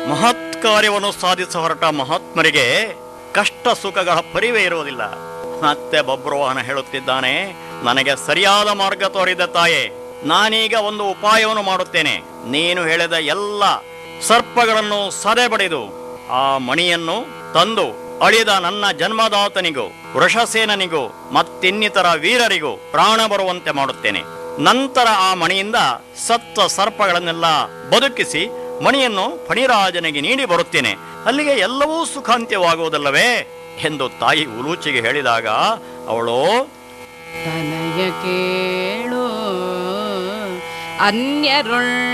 ಮಹತ್ ಕಾರ್ಯವನ್ನು ಸಾಧಿಸ ಹೊರಟ ಮಹಾತ್ಮರಿಗೆ ಕಷ್ಟ ಸುಖಗಳ ಪರಿವೇ ಇರುವುದಿಲ್ಲ ಮತ್ತೆ ಬಬ್ರುವಾಹನ ಹೇಳುತ್ತಿದ್ದಾನೆ ನನಗೆ ಸರಿಯಾದ ಮಾರ್ಗ ತೋರಿದ ತಾಯೇ ನಾನೀಗ ಒಂದು ಉಪಾಯವನ್ನು ಮಾಡುತ್ತೇನೆ ನೀನು ಹೇಳಿದ ಎಲ್ಲ ಸರ್ಪಗಳನ್ನು ಸದೆ ಬಡಿದು ಆ ಮಣಿಯನ್ನು ತಂದು ಅಳಿದ ನನ್ನ ಜನ್ಮದಾತನಿಗೂ ವೃಷಸೇನನಿಗೂ ಮತ್ತಿನ್ನಿತರ ವೀರರಿಗೂ ಪ್ರಾಣ ಬರುವಂತೆ ಮಾಡುತ್ತೇನೆ ನಂತರ ಆ ಮಣಿಯಿಂದ ಸತ್ತ ಸರ್ಪಗಳನ್ನೆಲ್ಲ ಬದುಕಿಸಿ ಮಣಿಯನ್ನು ಫಣಿರಾಜನಿಗೆ ನೀಡಿ ಬರುತ್ತೇನೆ ಅಲ್ಲಿಗೆ ಎಲ್ಲವೂ ಸುಖಾಂತ್ಯವಾಗುವುದಲ್ಲವೇ ಎಂದು ತಾಯಿ ಉಲೂಚಿಗೆ ಹೇಳಿದಾಗ ಅವಳು ತನಯ ಕೇಳು ಅನ್ಯರುಳ್